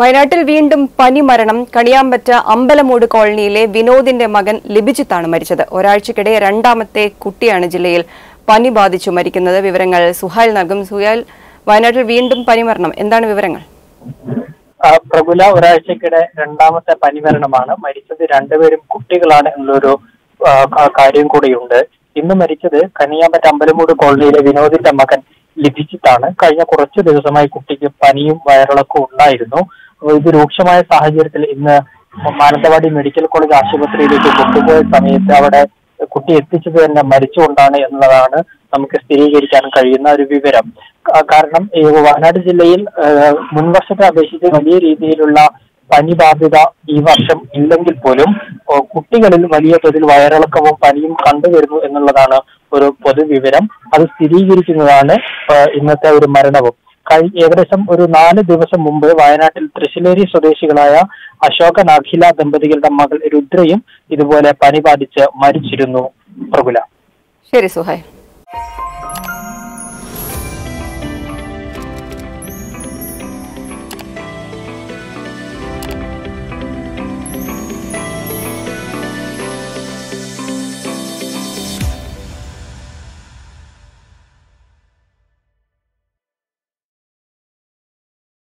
വയനാട്ടിൽ വീണ്ടും പനി മരണം കണിയാമ്പറ്റ അമ്പലമൂട് കോളനിയിലെ വിനോദിന്റെ മകൻ ലിബിജിത്താണ് മരിച്ചത് ഒരാഴ്ചക്കിടെ രണ്ടാമത്തെ കുട്ടിയാണ് ജില്ലയിൽ പനി ബാധിച്ചു മരിക്കുന്നത് വിവരങ്ങൾ സുഹൈൽ നൽകും സുഹൈൽ വയനാട്ടിൽ വീണ്ടും പനി മരണം എന്താണ് വിവരങ്ങൾ ആ, പ്രബുല ഒരാഴ്ചക്കിടെ രണ്ടാമത്തെ പനിമരണമാണ് മരിച്ചത് രണ്ടുപേരും കുട്ടികളാണ് എന്നുള്ളൊരു ആ, ക- കാര്യം കൂടിയുണ്ട് ഇന്ന് മരിച്ചത് കനിയാമ്പറ്റ അമ്പലമൂട് കോളനിയിലെ വിനോദിന്റെ മകൻ ലിഭിജിത്താണ് കഴിഞ്ഞ കുറച്ചു ദിവസമായി കുട്ടിക്ക് പനിയും വയറിളക്കവും ഉണ്ടായിരുന്നു അപ്പോൾ ഇത് രൂക്ഷമായ സാഹചര്യത്തിൽ ഇന്ന് മാനന്തവാടി മെഡിക്കൽ കോളേജ് ആശുപത്രിയിലേക്ക് കൊണ്ടുപോയ സമയത്ത് അവിടെ കുട്ടി എത്തിച്ചത് തന്നെ മരിച്ചുകൊണ്ടാണ് എന്നുള്ളതാണ് നമുക്ക് സ്ഥിരീകരിക്കാൻ കഴിയുന്ന ഒരു വിവരം ക- കാരണം ഈ വയനാട് ജില്ലയിൽ ഏഹ്, മുൻവർഷത്തെ അപേക്ഷിച്ച് വലിയ രീതിയിലുള്ള പനി ബാധ്യത ഈ വർഷം ഇല്ലെങ്കിൽ പോലും ഓ, കുട്ടികളിൽ വലിയ തോതിൽ വയറിളക്കവും പനിയും കണ്ടുവരുന്നു എന്നുള്ളതാണ് ഒരു പൊതുവിവരം അത് സ്ഥിരീകരിക്കുന്നതാണ് ഏഹ്, ഇന്നത്തെ ഒരു മരണവും കഴി ഏകദേശം ഒരു നാല് ദിവസം മുമ്പ് വയനാട്ടിൽ തൃശ്ശിലേരി സ്വദേശികളായ അശോകൻ അഖില ദമ്പതികളുടെ മകൾ രുദ്രയും ഇതുപോലെ പനി ബാധിച്ച് മരിച്ചിരുന്നു പ്രഭുല ശരി സുഹൈൽ